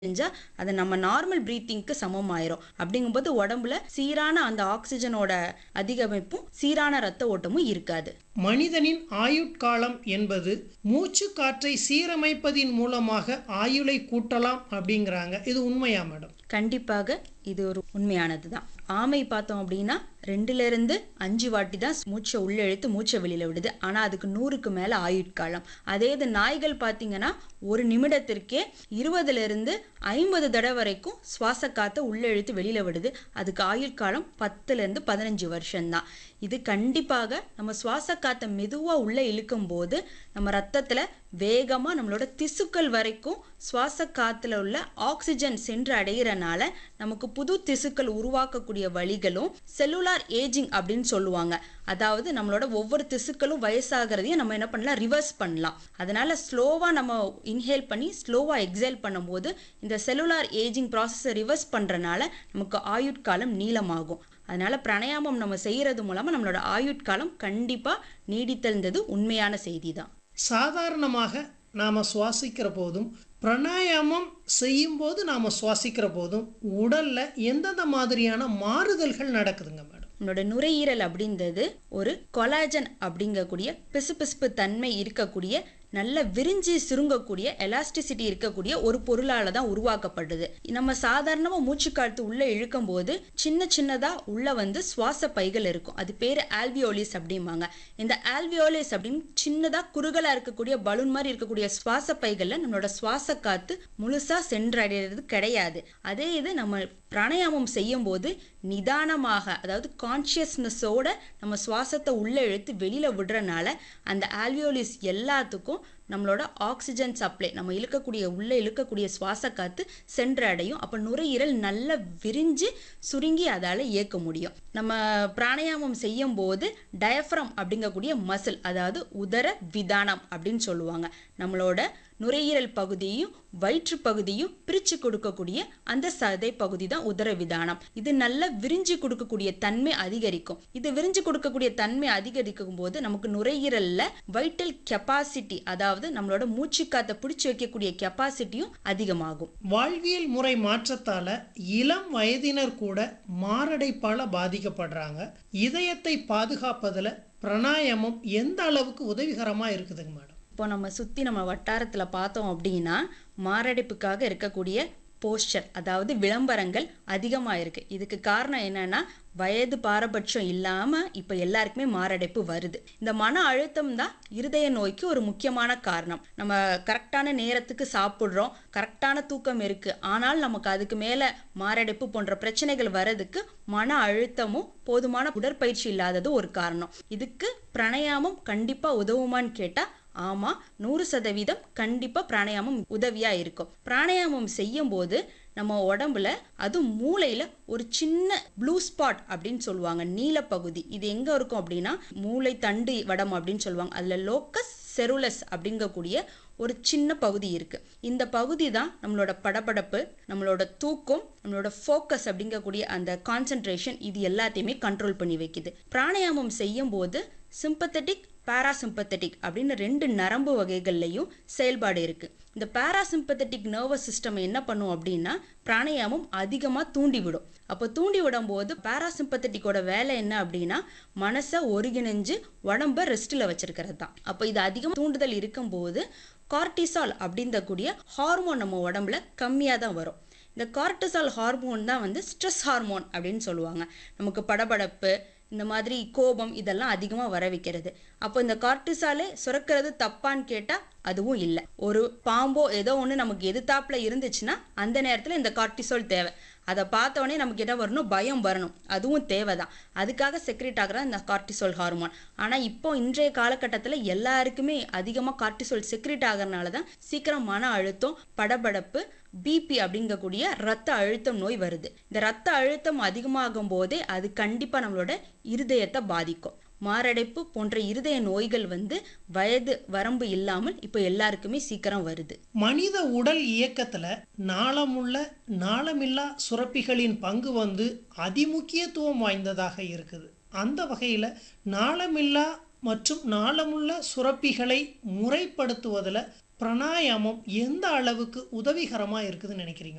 செஞ்சா அது நம்ம நார்மல் பிரீத்திங்க்கு சமமாயிரும் அப்படிங்கும்போது உடம்புல சீரான அந்த ஆக்சிஜனோட அதிகமைப்பும் சீரான ரத்த ஓட்டமும் இருக்காது மனிதனின் ஆயுட்காலம் என்பது மூச்சு காற்றை சீரமைப்பதின் மூலமாக ஆயுளை கூட்டலாம் அப்படிங்கிறாங்க இது உண்மையா மேடம் கண்டிப்பாக இது ஒரு உண்மையானது தான் ஆமை பார்த்தோம் அப்படின்னா ரெண்டுல இருந்து அஞ்சு வாட்டி தான் மூச்சை உள்ள இழுத்து மூச்சை வெளியில விடுது ஆனா அதுக்கு நூறுக்கு மேல ஆயுட்காலம் அதே இது நாய்கள் பார்த்தீங்கன்னா ஒரு நிமிடத்திற்கே இருபதுல இருந்து ஐம்பது தடவை வரைக்கும் சுவாச காத்தை உள்ள இழுத்து வெளியில விடுது அதுக்கு ஆயுட்காலம் பத்துல இருந்து பதினஞ்சு வருஷம்தான் இது கண்டிப்பாக நம்ம சுவாச காத்தை மெதுவா உள்ள இழுக்கும் போது நம்ம ரத்தத்துல வேகமா நம்மளோட திசுக்கள் வரைக்கும் சுவாச காத்துல உள்ள ஆக்சிஜன் சென்று அடையிறனால நமக்கு புது திசுக்கள் உருவாக்கக்கூடிய வழிகளும் செல்லுலார் ஏஜிங் அப்படின்னு சொல்லுவாங்க அதாவது நம்மளோட ஒவ்வொரு திசுக்களும் வயசாகிறதையும் நம்ம என்ன பண்ணலாம் ரிவர்ஸ் பண்ணலாம் அதனால ஸ்லோவா நம்ம இன்ஹேல் பண்ணி ஸ்லோவா எக்ஸேல் பண்ணும்போது இந்த செல்லுலார் ஏஜிங் ப்ராசஸை ரிவர்ஸ் பண்றனால நமக்கு ஆயுட்காலம் நீளமாகும் அதனால பிராணாயாமம் நம்ம செய்யறது மூலமா நம்மளோட ஆயுட்காலம் கண்டிப்பா நீடித்தல்ன்றது உண்மையான செய்தி தான் சாதாரணமாக நாம் சுவாசிக்கிற போதும் பிராணாயாமம் செய்யும்போது நாம் சுவாசிக்கிற போதும் உடல்ல எந்தெந்த மாதிரியான மாறுதல்கள் நடக்குதுங்க மேடம் நம்மளோட நுரையீரல் அப்படின்றது ஒரு கொலாஜன் அப்படிங்கக்கூடிய பிசுபிசுப்பு தன்மை இருக்கக்கூடிய நல்ல விரிஞ்சு சுருங்கக்கூடிய எலாஸ்டிசிட்டி இருக்கக்கூடிய ஒரு பொருளால தான் உருவாக்கப்படுது நம்ம சாதாரணமா மூச்சு காத்து உள்ள இழுக்கும் போது சின்ன சின்னதா உள்ள வந்து சுவாச பைகள் இருக்கும் அது பேரு ஆல்வியோலிஸ் அப்படிம்பாங்க இந்த ஆல்வியோலிஸ் அப்படின்னு சின்னதா குறுகலா இருக்கக்கூடிய பலூன் மாதிரி இருக்கக்கூடிய சுவாச பைகள்ல நம்மளோட சுவாச காத்து முழுசா சென்றடைகிறது கிடையாது அதே இது நம்ம பிராணாயாமம் செய்யும் போது நிதானமாக அதாவது கான்சியஸ்னஸோட நம்ம சுவாசத்தை உள்ள இழுத்து வெளியில விடுறனால அந்த ஆல்வியோலிஸ் எல்லாத்துக்கும் நம்மளோட ஆக்சிஜன் சப்ளை நம்ம இழுக்கக்கூடிய உள்ள இழுக்கக்கூடிய சுவாச காத்து சென்றடையும் அப்போ நுரையீரல் நல்லா விரிஞ்சு சுருங்கி அதால இயக்க முடியும் நம்ம பிராணாயாமம் செய்யும் போது டயஃப்ரம் அப்படிங்கக்கூடிய மசில் அதாவது உதர விதானம் அப்படின்னு சொல்லுவாங்க நம்மளோட நுரையீரல் பகுதியையும் வயிற்று பகுதியும் பிரிச்சு கொடுக்கக்கூடிய அந்த சதை பகுதி தான் உதர விதானம் இது நல்லா விரிஞ்சு கொடுக்கக்கூடிய தன்மை அதிகரிக்கும் இது விரிஞ்சு கொடுக்கக்கூடிய தன்மை அதிகரிக்கும் போது நமக்கு நுரையீரல்ல வைட்டல் கெப்பாசிட்டி அதாவது நம்மளோட மூச்சு காத்தை பிடிச்சு வைக்கக்கூடிய கெப்பாசிட்டியும் அதிகமாகும் வாழ்வியல் முறை மாற்றத்தால இளம் வயதினர் கூட மாரடைப்பால பாதிக்கப்படுறாங்க இதயத்தை பாதுகாப்பதுல பிராணாயாமம் எந்த அளவுக்கு உதவிகரமா இருக்குதுங்க மேடம் இப்போ நம்ம சுற்றி நம்ம வட்டாரத்தில் பார்த்தோம் அப்படின்னா மாரடைப்புக்காக இருக்கக்கூடிய போஸ்டர் அதாவது விளம்பரங்கள் அதிகமாக இருக்குது இதுக்கு காரணம் என்னன்னா வயது பாரபட்சம் இல்லாமல் இப்போ எல்லாருக்குமே மாரடைப்பு வருது இந்த மன அழுத்தம் தான் இருதய நோய்க்கு ஒரு முக்கியமான காரணம் நம்ம கரெக்டான நேரத்துக்கு சாப்பிட்றோம் கரெக்டான தூக்கம் இருக்குது ஆனால் நமக்கு அதுக்கு மேலே மாரடைப்பு போன்ற பிரச்சனைகள் வர்றதுக்கு மன அழுத்தமும் போதுமான உடற்பயிற்சி இல்லாதது ஒரு காரணம் இதுக்கு பிராணாயாமம் கண்டிப்பாக உதவுமான்னு கேட்டால் ஆமா நூறு சதவீதம் கண்டிப்பா பிராணாயாமம் உதவியா இருக்கும் பிராணாயாமம் செய்யும் போது நம்ம உடம்புல அதுவும் மூளையில ஒரு சின்ன ப்ளூ ஸ்பாட் அப்படின்னு சொல்லுவாங்க நீல பகுதி இது எங்க இருக்கும் அப்படின்னா மூளை தண்டு வடம் அப்படின்னு சொல்லுவாங்க அதுல லோக்கஸ் செருலஸ் அப்படிங்கக்கூடிய ஒரு சின்ன பகுதி இருக்கு இந்த பகுதி தான் நம்மளோட படபடப்பு நம்மளோட தூக்கம் நம்மளோட ஃபோக்கஸ் அப்படிங்கக்கூடிய அந்த கான்சென்ட்ரேஷன் இது எல்லாத்தையுமே கண்ட்ரோல் பண்ணி வைக்குது பிராணாயாமம் செய்யும் போது சிம்பத்தட்டிக் பாராசிம்பத்தட்டிக் அப்படின்னு ரெண்டு நரம்பு வகைகள்லையும் செயல்பாடு இருக்கு இந்த பாராசிம்பத்தட்டிக் நர்வஸ் சிஸ்டம் என்ன பண்ணும் அப்படின்னா பிராணாயாமம் அதிகமாக தூண்டி விடும் அப்போ தூண்டி விடும் போது பாராசிம்பத்தட்டிக்கோட வேலை என்ன அப்படின்னா மனசை ஒருங்கிணைஞ்சு உடம்ப ரெஸ்ட்டில் வச்சிருக்கிறது தான் அப்போ இது அதிகம் தூண்டுதல் இருக்கும்போது கார்டிசால் அப்படிங்கக்கூடிய ஹார்மோன் நம்ம உடம்புல கம்மியாக தான் வரும் இந்த கார்டிசால் ஹார்மோன் தான் வந்து ஸ்ட்ரெஸ் ஹார்மோன் அப்படின்னு சொல்லுவாங்க நமக்கு படபடப்பு இந்த மாதிரி கோபம் இதெல்லாம் அதிகமாக வர வைக்கிறது அப்போ இந்த கார்டிசாலே சுரக்கிறது தப்பான்னு கேட்டால் அதுவும் இல்லை ஒரு பாம்போ ஏதோ ஒன்று நமக்கு எதிர்த்தாப்புல இருந்துச்சுன்னா அந்த நேரத்தில் இந்த கார்டிசோல் தேவை அதை பார்த்த உடனே நமக்கு என்ன வரணும் பயம் வரணும் அதுவும் தேவைதான் அதுக்காக செக்ரேட் ஆகிற இந்த கார்டிசோல் ஹார்மோன் ஆனால் இப்போ இன்றைய காலகட்டத்தில் எல்லாருக்குமே அதிகமாக கார்டிசோல் செக்ரேட் ஆகிறனால தான் சீக்கிரம் மன அழுத்தம் படபடப்பு பிபி அப்படிங்கக்கூடிய ரத்த அழுத்தம் நோய் வருது இந்த ரத்த அழுத்தம் அதிகமாகும் போதே அது கண்டிப்பாக நம்மளோட இருதயத்தை பாதிக்கும் மாரடைப்பு போன்ற இருதய நோய்கள் வந்து வயது வரம்பு இல்லாமல் இப்போ எல்லாருக்குமே சீக்கிரம் வருது மனித உடல் இயக்கத்துல நாளமுள்ள நாளமில்லா சுரப்பிகளின் பங்கு வந்து அதிமுக்கியத்துவம் வாய்ந்ததாக இருக்குது அந்த வகையில நாளமில்லா மற்றும் நாளமுள்ள சுரப்பிகளை முறைப்படுத்துவதில் பிராணாயாமம் எந்த அளவுக்கு உதவிகரமாக இருக்குதுன்னு நினைக்கிறீங்க